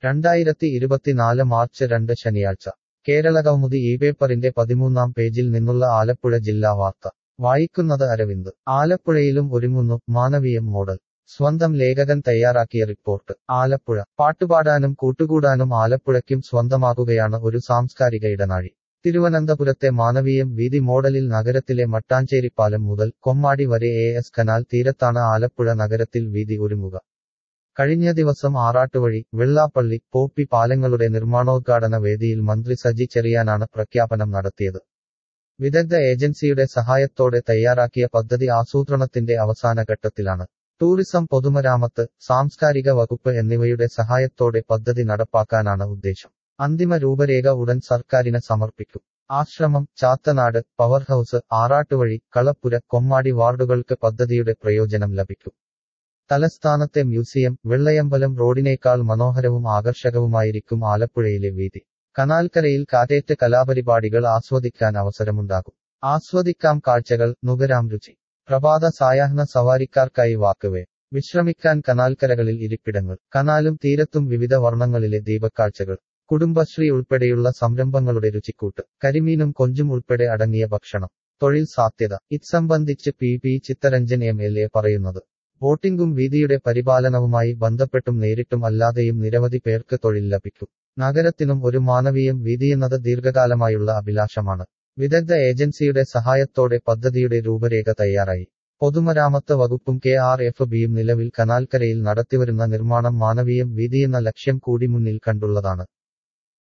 രണ്ടായിരത്തി ഇരുപത്തിനാല് മാർച്ച് രണ്ട് ശനിയാഴ്ച കേരള കൗമുദി ഈ പേപ്പറിന്റെ പതിമൂന്നാം പേജിൽ നിന്നുള്ള ആലപ്പുഴ ജില്ലാ വാർത്ത വായിക്കുന്നത് അരവിന്ദ് ആലപ്പുഴയിലും ഒരുങ്ങുന്നു മാനവീയം മോഡൽ സ്വന്തം ലേഖകൻ തയ്യാറാക്കിയ റിപ്പോർട്ട് ആലപ്പുഴ പാട്ടുപാടാനും കൂട്ടുകൂടാനും ആലപ്പുഴയ്ക്കും സ്വന്തമാകുകയാണ് ഒരു സാംസ്കാരിക ഇടനാഴി തിരുവനന്തപുരത്തെ മാനവീയം വീതി മോഡലിൽ നഗരത്തിലെ മട്ടാഞ്ചേരിപ്പാലം മുതൽ കൊമ്മാടി വരെ എ എസ് കനാൽ തീരത്താണ് ആലപ്പുഴ നഗരത്തിൽ വീതി ഒരുങ്ങുക കഴിഞ്ഞ ദിവസം ആറാട്ടുവഴി വെള്ളാപ്പള്ളി പോപ്പി പാലങ്ങളുടെ നിർമ്മാണോദ്ഘാടന വേദിയിൽ മന്ത്രി സജി ചെറിയാനാണ് പ്രഖ്യാപനം നടത്തിയത് വിദഗ്ധ ഏജൻസിയുടെ സഹായത്തോടെ തയ്യാറാക്കിയ പദ്ധതി ആസൂത്രണത്തിന്റെ അവസാന ഘട്ടത്തിലാണ് ടൂറിസം പൊതുമരാമത്ത് സാംസ്കാരിക വകുപ്പ് എന്നിവയുടെ സഹായത്തോടെ പദ്ധതി നടപ്പാക്കാനാണ് ഉദ്ദേശം അന്തിമ രൂപരേഖ ഉടൻ സർക്കാരിന് സമർപ്പിക്കും ആശ്രമം ചാത്തനാട് പവർ ഹൌസ് ആറാട്ടുവഴി കളപ്പുര കൊമ്മാടി വാർഡുകൾക്ക് പദ്ധതിയുടെ പ്രയോജനം ലഭിക്കും തലസ്ഥാനത്തെ മ്യൂസിയം വെള്ളയമ്പലം റോഡിനേക്കാൾ മനോഹരവും ആകർഷകവുമായിരിക്കും ആലപ്പുഴയിലെ വീതി കനാൽക്കരയിൽ കാറ്റേറ്റ് കലാപരിപാടികൾ ആസ്വദിക്കാൻ അവസരമുണ്ടാകും ആസ്വദിക്കാം കാഴ്ചകൾ നുകരാം രുചി പ്രഭാത സായാഹ്ന സവാരിക്കാർക്കായി വാക്കുവേ വിശ്രമിക്കാൻ കനാൽക്കരകളിൽ ഇരിപ്പിടങ്ങൾ കനാലും തീരത്തും വിവിധ വർണ്ണങ്ങളിലെ ദീപക്കാഴ്ചകൾ കുടുംബശ്രീ ഉൾപ്പെടെയുള്ള സംരംഭങ്ങളുടെ രുചിക്കൂട്ട് കരിമീനും കൊഞ്ചും ഉൾപ്പെടെ അടങ്ങിയ ഭക്ഷണം തൊഴിൽ സാധ്യത ഇത്സംബന്ധിച്ച് P P Chitharanjan M L A പറയുന്നത് ബോട്ടിംഗും വീതിയുടെ പരിപാലനവുമായി ബന്ധപ്പെട്ടും നേരിട്ടും അല്ലാതെയും നിരവധി പേർക്ക് തൊഴിൽ ലഭിക്കും നഗരത്തിനും ഒരു മാനവീയം വീതിയെന്നത് ദീർഘകാലമായുള്ള അഭിലാഷമാണ് വിദഗ്ധ ഏജൻസിയുടെ സഹായത്തോടെ പദ്ധതിയുടെ രൂപരേഖ തയ്യാറായി പൊതുമരാമത്ത് വകുപ്പും കെ ആർ എഫ് ബിയും നിലവിൽ കനാൽക്കരയിൽ നടത്തിവരുന്ന നിർമ്മാണം മാനവീയം വീതിയെന്ന ലക്ഷ്യം കൂടി മുന്നിൽ കണ്ടുള്ളതാണ്